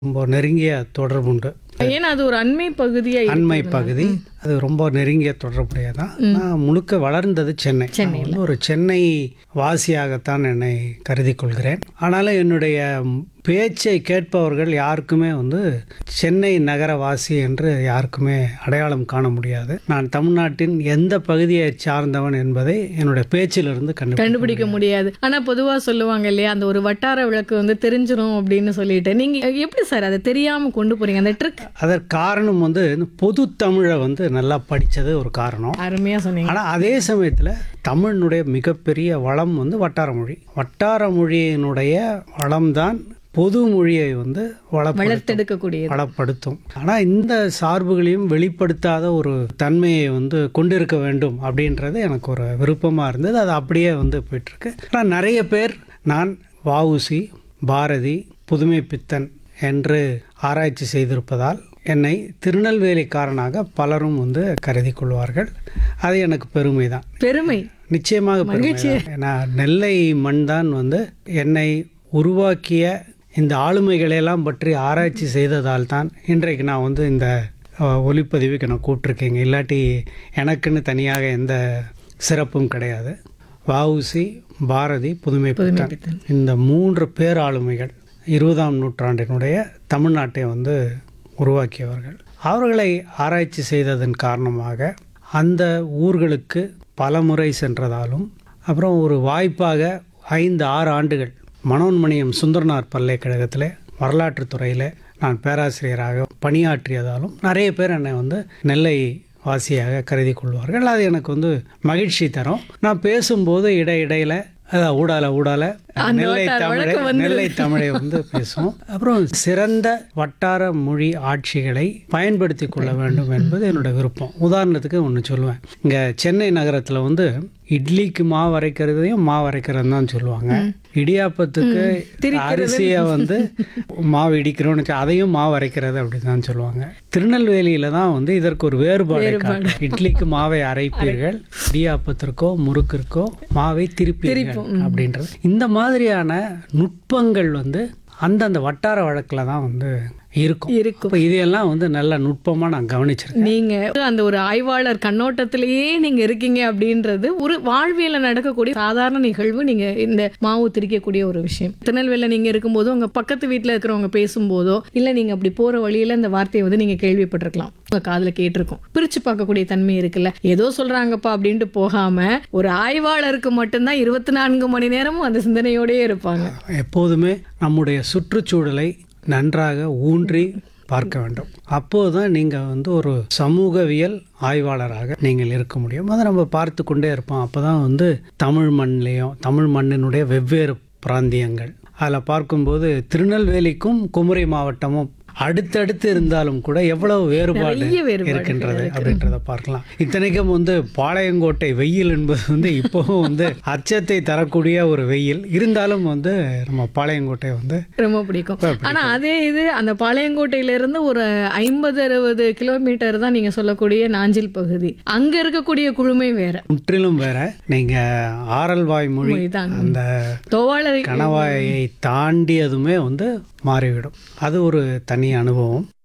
ரொம்ப நெருங்கிய தொடர்புண்டு ஏன்னா அது ஒரு அண்மை பகுதியா இருக்கு. அண்மை பகுதி அது ரொம்ப நெருங்கிய தொடர்புடையதான் நான் முழுக்க வளர்ந்தது சென்னை நான் வந்து ஒரு சென்னை வாசியாகத்தான் என்னை கருதி கொள்கிறேன் ஆனாலும் என்னுடைய பேச்சை கேட்பவர்கள் யாருக்குமே வந்து சென்னை நகரவாசி என்று யாருக்குமே அடையாளம் காண முடியாது நான் தமிழ்நாட்டின் எந்த பகுதியை சார்ந்தவன் என்பதை என்னுடைய பேச்சிலிருந்து கண்டுபிடி கண்டுபிடிக்க முடியாது ஆனா பொதுவா சொல்லுவாங்க இல்லையா அந்த ஒரு வட்டார விளக்கு வந்து தெரிஞ்சிரும் அப்படின்னு சொல்லிட்டு நீங்க எப்படி சார் அதை தெரியாம கொண்டு போறீங்க அந்த ட்ரிக் அதற்கு காரணம் வந்து இந்த பொது தமிழை வந்து நல்லா படித்தது ஒரு காரணம் அருமையா சொன்னீங்க ஆனால் அதே சமயத்தில் தமிழினுடைய மிகப்பெரிய வளம் வந்து வட்டார மொழி வட்டார மொழியினுடைய வளம்தான் பொது மொழியை வந்து வளப்படுத்தும் வளர்த்தெடுக்கக்கூடியது வளப்படுத்தும் ஆனால் இந்த சார்புகளையும் வெளிப்படுத்தாத ஒரு தன்மையை வந்து கொண்டிருக்க வேண்டும் அப்படின்றது எனக்கு ஒரு விருப்பமாக இருந்தது அது அப்படியே வந்து போயிட்டுருக்கு ஆனால் நிறைய பேர் நான் வஉசி பாரதி புதுமை பித்தன் என்று ஆராய்ச்சி செய்திருப்பதால் என்னை திருநெல்வேலிக்காரனாக பலரும் வந்து கருதி கொள்வார்கள் அது எனக்கு பெருமை தான் பெருமை நிச்சயமாக பெருமை தான். ஏன்னா நெல்லை மண் தான் வந்து என்னை உருவாக்கிய இந்த ஆளுமைகளையெல்லாம் பற்றி ஆராய்ச்சி செய்ததால் தான் இன்றைக்கு நான் வந்து இந்த அஹ், ஒலிப்பதிவுக்கு நான் கூப்பிட்ருக்கேங்க இல்லாட்டி எனக்குன்னு தனியாக எந்த சிறப்பும் கிடையாது வஉசி பாரதி புதுமை பித்தன் இந்த மூன்று பேராளுமைகள் இருபதாம் நூற்றாண்டினுடைய தமிழ்நாட்டை வந்து உருவாக்கியவர்கள் அவர்களை ஆராய்ச்சி செய்ததன் காரணமாக அந்த ஊர்களுக்கு பல முறை சென்றதாலும் அப்புறம் ஒரு வாய்ப்பாக ஐந்து ஆறு ஆண்டுகள் மனோன்மணியம் சுந்தரனார் பல்கலைக்கழகத்தில் வரலாற்றுத் துறையில் நான் பேராசிரியராக பணியாற்றியதாலும் நிறைய பேர் என்னை வந்து நெல்லை வாசியாக கருதி கொள்வார்கள் அது எனக்கு வந்து மகிழ்ச்சி தரும் நான் பேசும்போது இடையிடையில் அதான் ஊடால ஊடால நெல்லை தமிழை நெல்லை தமிழை வந்து பேசுவோம் அப்புறம் சிறந்த வட்டார மொழி ஆட்சிகளை பயன்படுத்தி கொள்ள வேண்டும் என்பது என்னோட விருப்பம் உதாரணத்துக்கு ஒன்று சொல்லுவேன் இங்கே சென்னை நகரத்தில் வந்து இட்லிக்கு மாவு அரைக்கிறதையும் மாவு அரைக்கிறதுன்னு தான் சொல்லுவாங்க இடியாப்பத்துக்கு அரிசியை வந்து மாவு இடிக்கிறோம்னு வச்சா அதையும் மாவு அரைக்கிறது அப்படின்னு தான் சொல்லுவாங்க திருநெல்வேலியில தான் வந்து இதற்கு ஒரு வேறுபாடு காட்டும். இட்லிக்கு மாவை அரைப்பீர்கள் இடியாப்பத்திற்கோ முறுக்கிற்கோ மாவை திருப்பீர்கள் அப்படின்றது இந்த மாதிரியான நுட்பங்கள் வந்து அந்தந்த வட்டார வழக்கில் தான் வந்து இருக்கும் இருக்கும் இப்போ இதையெல்லாம் வந்து நல்ல நுட்பமாக நான் கவனிச்சிருக்கேன் நீங்க அந்த ஒரு ஆய்வாளர் கண்ணோட்டத்திலேயே நீங்க இருக்கீங்க அப்படின்றது ஒரு வாழ்வியல நடக்கக்கூடிய சாதாரண நிகழ்வு நீங்க இந்த மாவு திரிக்கக்கூடிய ஒரு விஷயம் திருநெல்வேலியில நீங்க இருக்கும்போதோ உங்க பக்கத்து வீட்டுல இருக்கிறவங்க பேசும்போதோ இல்ல நீங்க அப்படி போற வழியில இந்த வார்த்தையை வந்து நீங்க கேள்விப்பட்டிருக்கலாம் உங்க காதுல கேட்டிருக்கும் பிரிச்சு பார்க்கக்கூடிய தன்மை இருக்குல்ல ஏதோ சொல்றாங்கப்பா அப்படின்ட்டு போகாம ஒரு ஆய்வாளருக்கு மட்டும்தான் இருபத்தி நான்கு மணி நேரமும் அந்த சிந்தனையோடயே இருப்பாங்க எப்போதுமே நம்முடைய சுற்றுச்சூழலை நன்றாக ஊன்றி பார்க்க வேண்டும் அப்போதுதான் நீங்கள் வந்து ஒரு சமூகவியல் ஆய்வாளராக நீங்கள் இருக்க முடியும் அதை நம்ம பார்த்து கொண்டே இருப்போம் அப்போ தான் வந்து தமிழ் மண்ணிலையும் தமிழ் மண்ணினுடைய வெவ்வேறு பிராந்தியங்கள் அதில் பார்க்கும்போது திருநெல்வேலிக்கும் குமரி மாவட்டமும் அடுத்தடுத்து இருந்தாலும் கூட எவ்வளவு வேறுபாடு நிறைய வேறுபாடு இருக்கின்றது அப்படின்றத பார்க்கலாம் இத்தனைக்கும் வந்து பாளையங்கோட்டை வெயில் என்பது வந்து இப்போவும் வந்து அச்சத்தை தரக்கூடிய ஒரு வெயில் இருந்தாலும் வந்து நம்ம பாளையங்கோட்டை வந்து ரொம்ப பிடிக்கும் ஆனா அதே இது அந்த பாளையங்கோட்டையில இருந்து ஒரு ஐம்பது அறுபது கிலோமீட்டர் தான் நீங்க சொல்லக்கூடிய நாஞ்சில் பகுதி அங்க இருக்கக்கூடிய குழுமை வேற முற்றிலும் வேற நீங்க ஆரல்வாய் மொழி மொழிதான். அந்த தோவாளரை கணவாயை தாண்டியதுமே வந்து மாறிவிடும் அது ஒரு தனி அனுபவம்